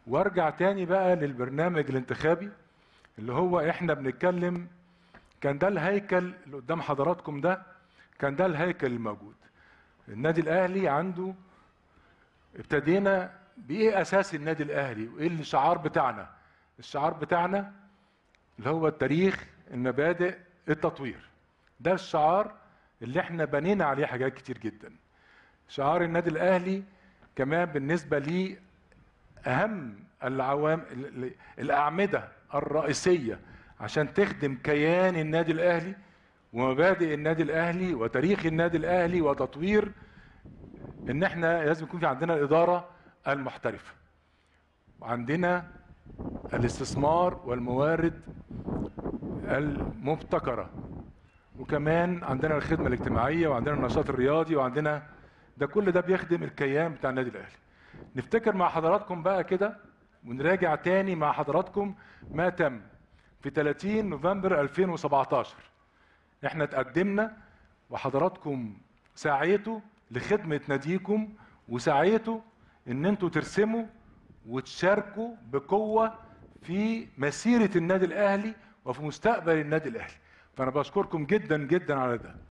وارجع تاني بقى للبرنامج الانتخابي اللي هو احنا بنتكلم كان ده الهيكل اللي قدام حضراتكم ده كان ده الهيكل الموجود النادي الاهلي عنده ابتدينا بايه اساس النادي الاهلي وايه الشعار بتاعنا الشعار بتاعنا اللي هو التاريخ المبادئ التطوير ده الشعار اللي احنا بنينا عليه حاجات كتير جدا شعار النادي الاهلي كمان بالنسبه لي اهم العوام الاعمده الرئيسيه عشان تخدم كيان النادي الاهلي ومبادئ النادي الاهلي وتاريخ النادي الاهلي وتطوير ان احنا لازم يكون في عندنا الاداره المحترفه وعندنا الاستثمار والموارد المبتكره وكمان عندنا الخدمه الاجتماعيه وعندنا النشاط الرياضي وعندنا ده كل ده بيخدم الكيان بتاع النادي الاهلي نفتكر مع حضراتكم بقى كده ونراجع تاني مع حضراتكم ما تم في 30 نوفمبر 2017 احنا تقدمنا وحضراتكم سعيتوا لخدمة ناديكم وسعيتوا ان انتوا ترسموا وتشاركوا بقوة في مسيرة النادي الاهلي وفي مستقبل النادي الاهلي فانا بشكركم جدا جدا على ده